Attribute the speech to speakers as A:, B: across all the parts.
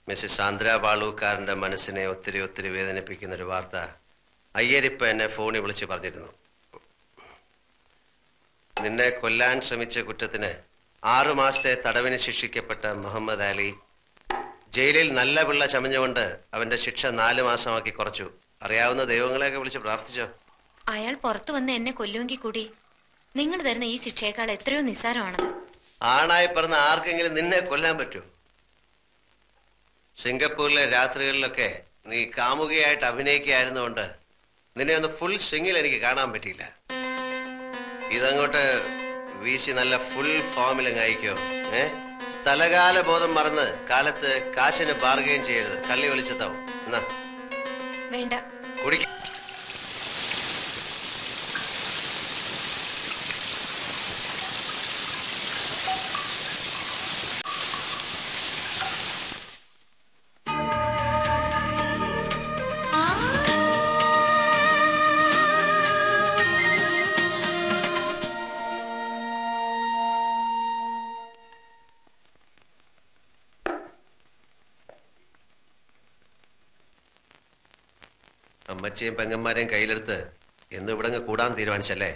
A: Mrs Sandra ബാളൂക്കാരന്റെ മനസ്സിനെ ഒത്തിരി ഒത്തിരി വേദനിപ്പിക്കുന്ന ഒരു വാർത്ത അയ്യരിപ്പ എന്നെ ഫോണിൽ വിളിച്ച് പറഞ്ഞിരുന്നു നിന്നെ കൊല്ലാൻ ശ്രമിച്ച കുറ്റത്തിന് ആറു മാസത്തെ തടവിന് ശിക്ഷിക്കപ്പെട്ട മുഹമ്മദ് അലി ജയിലിൽ നല്ല പിള്ള ചമഞ്ഞുകൊണ്ട് അവന്റെ ശിക്ഷ നാല് മാസമാക്കി കുറച്ചു അറിയാവുന്ന ദൈവങ്ങളെയൊക്കെ വിളിച്ച് പ്രാർത്ഥിച്ചോ
B: അയാൾ പുറത്തു വന്ന് എന്നെ കൊല്ലുമെങ്കിൽ കൂടി നിങ്ങൾ തരുന്ന ഈ ശിക്ഷയേക്കാൾ എത്രയോ നിസ്സാരമാണത്
A: ആണായി പറഞ്ഞ ആർക്കെങ്കിലും നിന്നെ കൊല്ലാൻ പറ്റൂ സിംഗപ്പൂരിലെ രാത്രികളിലൊക്കെ നീ കാമുകയായിട്ട് അഭിനയിക്കുകയായിരുന്നുകൊണ്ട് നിന്നെ ഒന്ന് ഫുൾ സ്വിങ്ങിൽ എനിക്ക് കാണാൻ പറ്റിയില്ല ഇതങ്ങോട്ട് വീശി നല്ല ഫുൾ ഫോമിലങ്ങ് അയക്കോ ഏ സ്ഥലകാല ബോധം മറന്ന് കാലത്ത് കാശിന് ബാർഗെയിൻ ചെയ്യരുത് കള്ളി വിളിച്ചതാവും എന്നാ
B: വേണ്ട
A: കുടിക്ക അമ്മച്ചിയും പെങ്ങന്മാരെയും കയ്യിലെടുത്ത് എന്ന് ഇവിടെ കൂടാൻ തീരുമാനിച്ചല്ലേ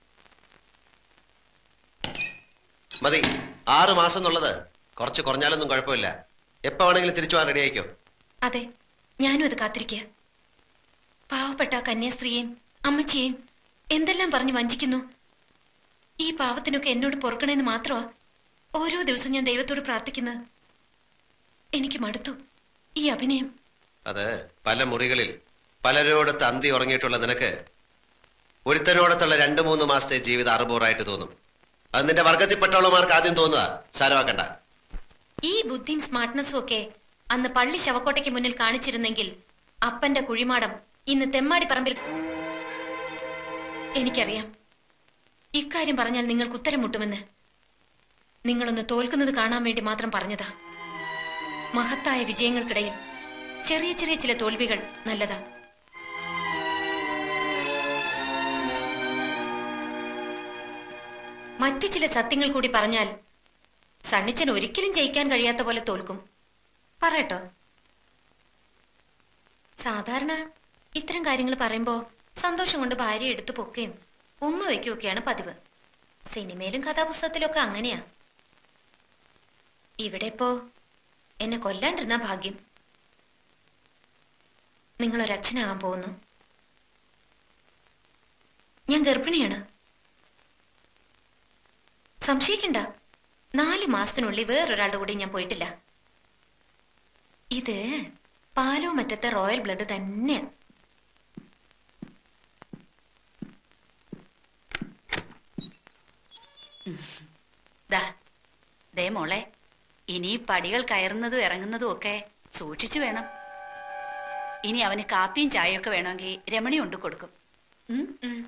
A: മതി ആറ് മാസം എന്നുള്ളത് കുറച്ച് കുറഞ്ഞാലൊന്നും കുഴപ്പമില്ല എപ്പോ വേണമെങ്കിലും തിരിച്ചു പോകാൻ റെഡി ആയിക്കോ
B: അതെ ഞാനും അത് കാത്തിരിക്കുക പാവപ്പെട്ട ആ കന്യാസ്ത്രീയെയും അമ്മച്ചിയെയും എന്തെല്ലാം പറഞ്ഞ് വഞ്ചിക്കുന്നു ഈ പാവത്തിനൊക്കെ എന്നോട് പൊറുക്കണേന്ന് മാത്രമാ ഓരോ ദിവസവും ഞാൻ ദൈവത്തോട് പ്രാർത്ഥിക്കുന്നത് എനിക്ക് മടുത്തു ഈ അഭിനയം
A: അത് പല മുറികളിൽ പലരോടത്ത് അന്തി ഉറങ്ങിയിട്ടുള്ള നിനക്ക് ഒരുത്തനോടത്തുള്ള രണ്ട് മൂന്ന് മാസത്തെ ജീവിതം അറുപൂറായിട്ട് തോന്നും അത് നിന്റെ വർഗത്തിൽപ്പെട്ടവളുമാർക്ക് ആദ്യം തോന്നുക സാരമാക്കണ്ട
B: ഈ ബുദ്ധിയും സ്മാർട്ട്നെസ്സും ഒക്കെ അന്ന് പള്ളി ശവക്കോട്ടയ്ക്ക് മുന്നിൽ കാണിച്ചിരുന്നെങ്കിൽ അപ്പന്റെ കുഴിമാടം ഇന്ന് തെമ്മാടി പറമ്പിൽ എനിക്കറിയാം ഇക്കാര്യം പറഞ്ഞാൽ നിങ്ങൾക്ക് ഉത്തരം മുട്ടുമെന്ന് നിങ്ങളൊന്ന് തോൽക്കുന്നത് കാണാൻ വേണ്ടി മാത്രം പറഞ്ഞതാ മഹത്തായ വിജയങ്ങൾക്കിടയിൽ ചെറിയ ചെറിയ ചില തോൽവികൾ നല്ലതാ മറ്റു ചില സത്യങ്ങൾ കൂടി പറഞ്ഞാൽ സണ്ണിച്ചൻ ഒരിക്കലും ജയിക്കാൻ കഴിയാത്ത പോലെ തോൽക്കും പറയട്ടോ സാധാരണ ഇത്തരം കാര്യങ്ങൾ പറയുമ്പോ സന്തോഷം കൊണ്ട് ഭാര്യ എടുത്തു പൊക്കുകയും ഉമ്മ വയ്ക്കുകയൊക്കെയാണ് പതിവ് സിനിമയിലും കഥാപുസ്തകത്തിലും ഒക്കെ അങ്ങനെയാ ഇവിടെ ഇപ്പോ എന്നെ കൊല്ലാണ്ടിരുന്ന ഭാഗ്യം നിങ്ങളൊരച്ഛനാകാൻ പോകുന്നു ഞാൻ ഗർഭിണിയാണ് സംശയിക്കണ്ട നാല് മാസത്തിനുള്ളിൽ വേറൊരാളുടെ കൂടെ ഞാൻ പോയിട്ടില്ല ഇത് പാലോ മറ്റത്തെ റോയൽ ബ്ലഡ് തന്നെയാ
C: ദാ ദേ മോളെ ഇനി പടികൾ കയറുന്നതും ഇറങ്ങുന്നതും ഒക്കെ സൂക്ഷിച്ചു വേണം ഇനി അവന് കാപ്പിയും ചായയൊക്കെ വേണമെങ്കിൽ രമണി കൊണ്ട് കൊടുക്കും ഉം?
B: ഉം.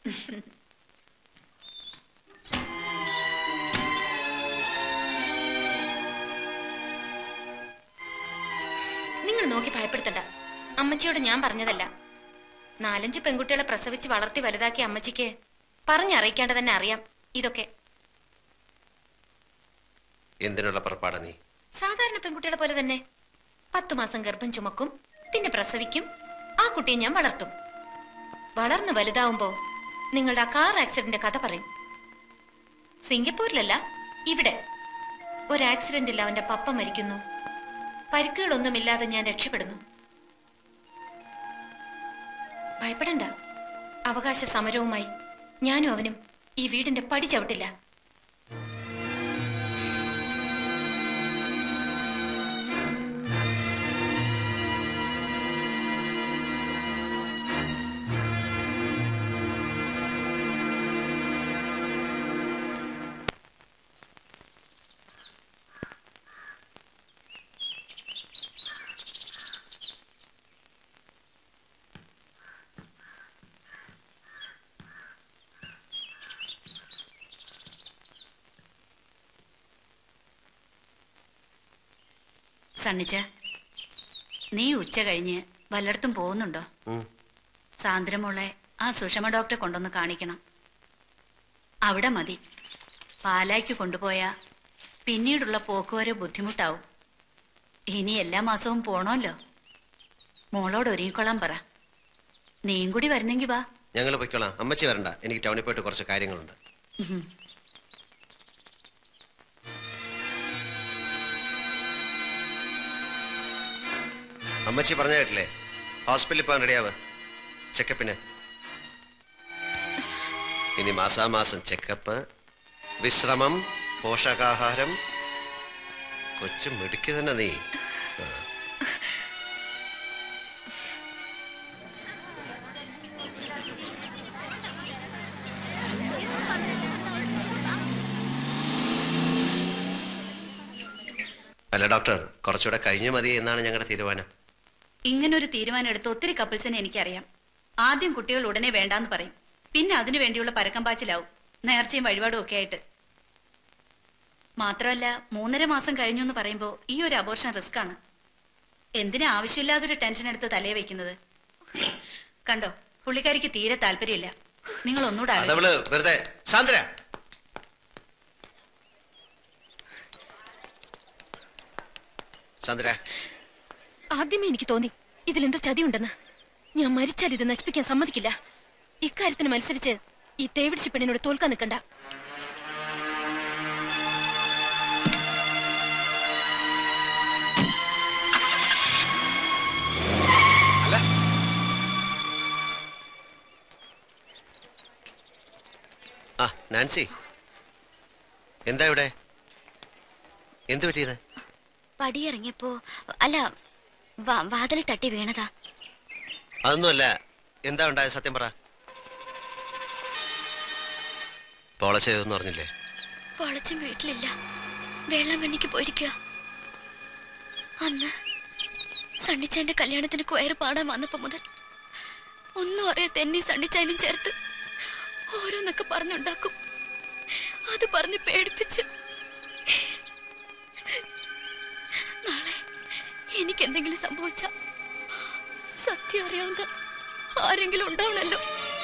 B: നിങ്ങൾ നോക്കി ഭയപ്പെടുത്തണ്ട അമ്മച്ചിയോട് ഞാൻ പറഞ്ഞതല്ല നാലഞ്ച് പെൺകുട്ടികളെ പ്രസവിച്ച് വളർത്തി വലുതാക്കിയ അമ്മച്ചിക്ക് പറഞ്ഞറിയിക്കാണ്ട് തന്നെ അറിയാം ഇതൊക്കെ
A: എന്തിനുള്ള പുറപ്പാടാ നീ
B: സാധാരണ പെൺകുട്ടികളെ പോലെ തന്നെ പത്തു മാസം ഗർഭം ചുമക്കും പിന്നെ പ്രസവിക്കും ആ കുട്ടിയെ ഞാൻ വളർത്തും വളർന്ന് വലുതാവുമ്പോ നിങ്ങളുടെ ആ കാർ ആക്സിഡന്റ് കഥ പറയും സിംഗപ്പൂരിലല്ല ഇവിടെ ഒരു ആക്സിഡന്റിൽ അവന്റെ പപ്പ മരിക്കുന്നു പരിക്കുകളൊന്നുമില്ലാതെ ഞാൻ രക്ഷപ്പെടുന്നു ഭയപ്പെടണ്ട അവകാശ സമരവുമായി ഞാനും അവനും ഈ വീടിന്റെ പടി ചവിട്ടില്ല
C: സണ്ണിച്ച നീ ഉച്ച കഴിഞ്ഞ് വല്ലയിടത്തും പോകുന്നുണ്ടോ
A: ഉം.
C: സാന്ദ്രമോളെ ആ സുഷമ ഡോക്ടറെ കൊണ്ടൊന്ന് കാണിക്കണം അവിടെ മതി പാലായ്ക്ക് കൊണ്ടുപോയാ പിന്നീടുള്ള പോക്കുവരെ ബുദ്ധിമുട്ടാവും ഇനി എല്ലാ മാസവും പോണോല്ലോ മോളോട് ഒരുങ്ങിക്കൊള്ളാൻ പറ നീയും കൂടി വരുന്നെങ്കി വാ
A: ഞങ്ങൾ പൊയ്ക്കോളാം അമ്മച്ചി വരണ്ട എനിക്ക് ടൗണിൽ പോയിട്ട് കുറച്ച് കാര്യങ്ങളുണ്ട്
C: ഉഹും.
A: അമ്മച്ചി പറഞ്ഞ കേട്ടില്ലേ ഹോസ്പിറ്റലിൽ പോകാൻ റെഡിയാവ് ചെക്കപ്പിന് ഇനി മാസാമാസം ചെക്കപ്പ് വിശ്രമം പോഷകാഹാരം കൊച്ചു മിടുക്കി തന്നെ നീ ആ. അല്ല ഡോക്ടർ കുറച്ചുകൂടെ കഴിഞ്ഞു മതി എന്നാണ് ഞങ്ങളുടെ തീരുമാനം
C: ഇങ്ങനൊരു തീരുമാനം എടുത്ത ഒത്തിരി കപ്പിൾസിനെ എനിക്കറിയാം ആദ്യം കുട്ടികൾ ഉടനെ വേണ്ടാന്ന് പറയും പിന്നെ അതിനു വേണ്ടിയുള്ള പരക്കം പാച്ചിലാവും നേർച്ചയും വഴിപാടും ഒക്കെ ആയിട്ട് മാത്രമല്ല മൂന്നര മാസം കഴിഞ്ഞു എന്ന് പറയുമ്പോൾ ഈ ഒരു അബോർഷൻ റിസ്ക് ആണ് എന്തിനാ ആവശ്യമില്ലാതൊരു ടെൻഷൻ എടുത്ത് തലയെ വെക്കുന്നത് കണ്ടോ പുള്ളിക്കാരിക്ക് തീരെ താല്പര്യമില്ല നിങ്ങൾ ഒന്നുകൂടെ ആലോചിച്ച്
A: അതവള് വെറുതെ സാന്ദ്ര സാന്ദ്ര
B: ആദ്യമേ എനിക്ക് തോന്നി ഇതിലെന്തോ ചതിയുണ്ടെന്ന് ഞാൻ മരിച്ചാൽ ഇത് നശിപ്പിക്കാൻ സമ്മതിക്കില്ല ഇക്കാര്യത്തിന് മത്സരിച്ച് ഈ തേവിടിച്ച് പെണ്ണിനോട് തോൽക്കാൻ നിൽക്കണ്ട
A: അല്ല ആ നാൻസി എന്താ ഇവിടെ എന്ത് പറ്റിയത്
D: പടിയിറങ്ങിയപ്പോ അല്ല വാ- വാതിലിൽ തട്ടി വീണതാ
A: അതൊന്നുമല്ല എന്താ ഉണ്ടായത് സത്യം പറ പോള ചെയ്തെന്ന് പറഞ്ഞില്ലേ
D: പൊളച്ചും വീട്ടിലില്ല വെള്ളം കണ്ണിക്ക് പോയിരിക്കുക അന്ന് സണ്ണിച്ചാന്റെ കല്യാണത്തിന് കൊയറ് പാടാൻ വന്നപ്പോ മുതൽ ഒന്നും അറിയാത്ത എന്നെ സണ്ണിച്ചാനും ചേർത്ത് ഓരോന്നൊക്കെ പറഞ്ഞുണ്ടാക്കും അത് പറഞ്ഞ് പേടിപ്പിച്ച് നാളെ എനിക്ക് എന്തെങ്കിലും സംഭവിച്ച സത്യം അറിയാവുന്ന ആരെങ്കിലും ഉണ്ടാവണല്ലോ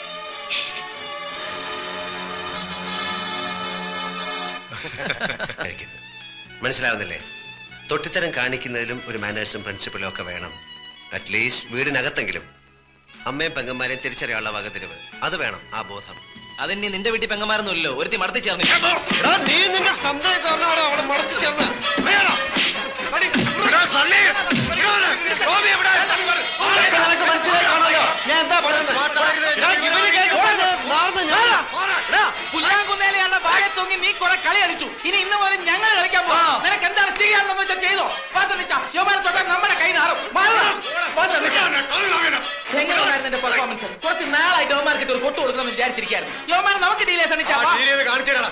A: കഴിക്കുന്നു. മനസ്സിലാവുന്നില്ലേ തൊട്ടിത്തരം കാണിക്കുന്നതിലും ഒരു മാനേഴ്സും പ്രിൻസിപ്പലും ഒക്കെ വേണം അറ്റ്ലീസ്റ്റ് വീടിനകത്തെങ്കിലും അമ്മയും പെങ്ങന്മാരെയും തിരിച്ചറിയാനുള്ള വകതിരിവ് അത് വേണം ആ ബോധം
E: അതിനി നിന്റെ വീട്ടിൽ പെങ്ങന്മാരൊന്നുമില്ലല്ലോ ഒരുത്തി മടത്തി ചേർന്ന്
A: നീ നിന്റെ തന്തയെ കാരണമാണ് അവളെ മടത്തി ചേർന്ന് മനസ്സിലായി കാണുമല്ലോ
E: ഞാൻ എന്താ പുല്ലാങ്കുന്നേലെയാണ് വായ തൂങ്ങി നീ കുറെ കളി കളിച്ചു ഇനി ഇന്ന് മുതൽ ഞങ്ങൾ കളിക്കാൻ പോവാ നിനക്ക് എന്താണ് ചെയ്യാനുണ്ടെന്ന് വെച്ചാൽ ചെയ്തോ യോമാനെ തൊട്ടാൽ നമ്മുടെ കൈ നാറും എങ്ങനെയായിരുന്നു എന്റെ പെർഫോമൻസ് കുറച്ച് നാളായിട്ട് യോമാർക്ക് ഒരു കൊത്തു കൊടുക്കണം എന്ന് വിചാരിച്ചിരിക്കായിരുന്നു യോമാനെ നമുക്ക് ഡീലേ സണിച്ചാ
F: കാണിച്ചു തരാം